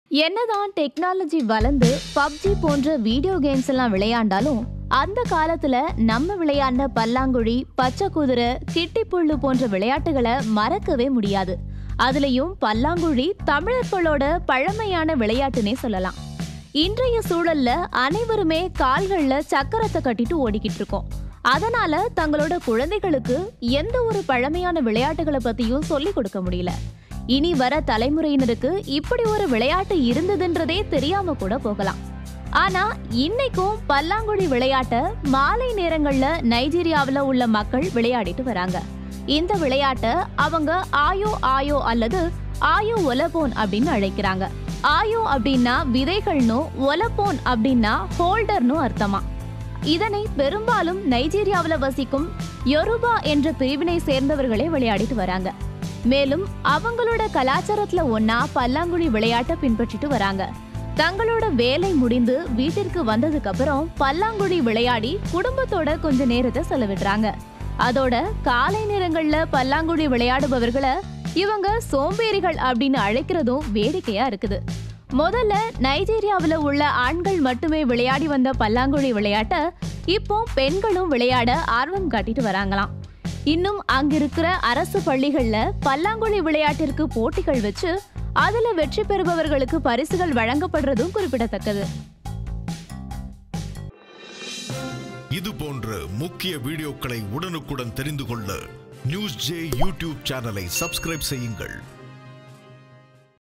என்னதான் டெக்னாலஜி வளர்ந்து பப்ஜி போன்ற வீடியோ கேம்ஸ் எல்லாம் விளையாண்டாலும் அந்த காலத்துல நம்ம விளையாண்ட பல்லாங்குழி பச்சை குதிரை கிட்டிப்புள்ளு போன்ற விளையாட்டுகளை மறக்கவே முடியாது அதுலயும் பல்லாங்குழி தமிழர்களோட பழமையான விளையாட்டுனே சொல்லலாம் இன்றைய சூழல்ல அனைவருமே கால்கள்ல சக்கரத்தை கட்டிட்டு ஓடிக்கிட்டு இருக்கோம் அதனால தங்களோட குழந்தைகளுக்கு எந்த ஒரு பழமையான விளையாட்டுகளை பத்தியும் சொல்லி கொடுக்க முடியல இனி வர தலைமுறையினருக்கு இப்படி ஒரு விளையாட்டு இருந்ததுன்றதே தெரியாம கூட போகலாம் ஆனா இன்னைக்கும் பல்லாங்குழி விளையாட்ட மாலை நேரங்கள்ல நைஜீரியாவுல உள்ள மக்கள் விளையாடிட்டு வராங்க இந்த விளையாட்ட அவங்க ஆயோ ஆயோ அல்லது ஆயோ ஒலபோன் அப்படின்னு அழைக்கிறாங்க ஆயோ அப்படின்னா விதைகள்னும் ஒலபோன் அப்படின்னா ஹோல்டர்னு அர்த்தமா இதனை பெரும்பாலும் நைஜீரியாவுல வசிக்கும் யொருபா என்ற பிரிவினை சேர்ந்தவர்களே விளையாடிட்டு வராங்க மேலும் அவங்களோட கலாச்சாரத்துல ஒன்னா பல்லாங்குழி விளையாட்டை பின்பற்றிட்டு வராங்க தங்களோட வேலை முடிந்து வீட்டிற்கு வந்ததுக்கு அப்புறம் பல்லாங்குழி விளையாடி குடும்பத்தோட கொஞ்ச நேரத்தை செலவிடுறாங்க அதோட காலை நேரங்கள்ல பல்லாங்குழி விளையாடுபவர்களை இவங்க சோம்பேறிகள் அப்படின்னு அழைக்கிறதும் வேடிக்கையா இருக்குது முதல்ல நைஜீரியாவுல உள்ள ஆண்கள் மட்டுமே விளையாடி வந்த பல்லாங்குழி விளையாட்ட இப்போ பெண்களும் விளையாட ஆர்வம் காட்டிட்டு வராங்களாம் இன்னும் அங்கிருக்கிற அரசு பள்ளிகள்ல பல்லாங்குழி விளையாட்டிற்கு போட்டிகள் வச்சு அதுல வெற்றி பெறுபவர்களுக்கு பரிசுகள் வழங்கப்படுறதும் குறிப்பிடத்தக்கது இது போன்ற முக்கிய வீடியோக்களை உடனுக்குடன் தெரிந்து கொள்ள நியூஸ் ஜே யூடியூப் சேனலை சப்ஸ்கிரைப் செய்யுங்கள்